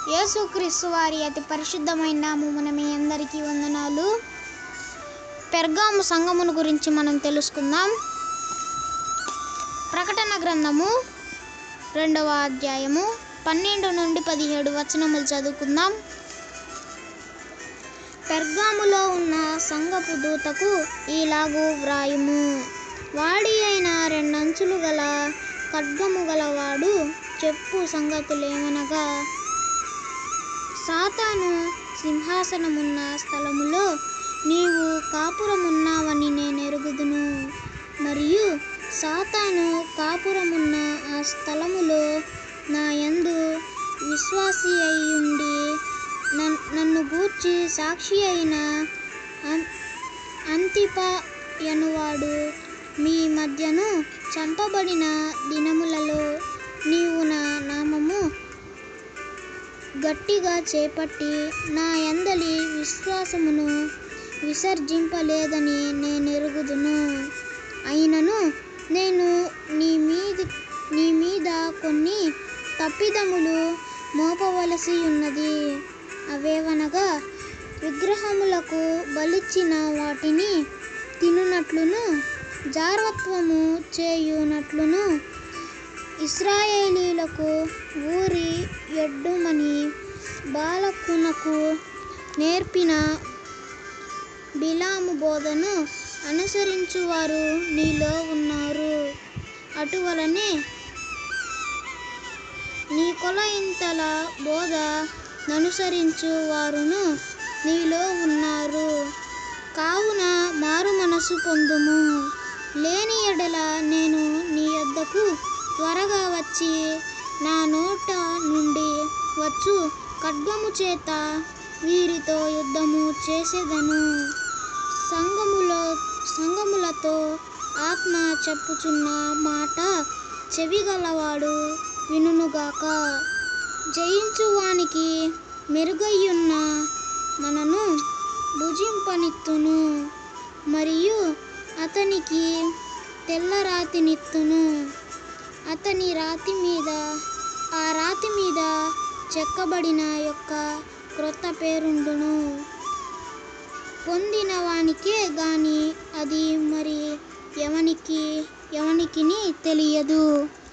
యేసుక్రీస్తు వారి అతి పరిశుద్ధమైన నామమున మీ అందరికీ వందనాలు పెర్గాము సంఘమును గురించి మనం తెలుసుకుందాం ప్రకటన గ్రంథము రెండవ అధ్యాయము పన్నెండు నుండి పదిహేడు వచనములు చదువుకుందాం పెర్గాములో ఉన్న సంఘపు దూతకు ఈలాగు వ్రాయుము వాడి అయిన రెండంచులు గల ఖడ్గము గలవాడు చెప్పు సంగతులేమనగా సాతాను సింహాసనమున్న స్థలములో నీవు కాపురమున్నావని నేను ఎరుగుదును మరియు సాతాను కాపురమున్న ఆ స్థలములో నా యందు విశ్వాసి అయ్యుండి నన్- నన్ను గూర్చి సాక్షి అయిన అం- అంతిప యనువాడు మీ మధ్యను చంపబడిన దినములలో నీవు నా నామము గట్టిగా చేపట్టి నా యందలి విశ్వాసమును విసర్జింపలేదని నేను ఎరుగుదును అయినను నేను నీ మీద నీ మీద కొన్ని తప్పిదములు మోపవలసి ఉన్నది అవేవనగా విగ్రహములకు బలిచ్చిన వాటిని తినునట్లును జారత్వము చేయునట్లును ఇస్రాయేలీలకు ఊరి ఎడ్డుమని బాలకునకు నేర్పిన బిలాము బోధను అనుసరించువారు నీలో ఉన్నారు అటువలనే నీ కొలయింతల బోధ ననుసరించు వారును నీలో ఉన్నారు కావున మారు మనసు పొందుము లేని ఎడల నేను నీ యొద్దకు త్వరగా వచ్చి నా నోట నుండి వచ్చు ఖడ్గము చేత వీరితో యుద్ధము చేసేదను సంఘములో సంఘములతో ఆత్మ చెప్పుచున్న మాట చెవిగలవాడు వినుగాక జయించువానికి మెరుగయ్యున్న మనను భుజింపనిత్తును మరియు అతనికి తెల్ల రాతినిత్తును అతని రాతి మీద ఆ రాతి మీద చెక్కబడిన యొక్క క్రొత్త పేరుండును పొందిన వానికే గాని అది మరి ఎవనికి ఎవనికిని తెలియదు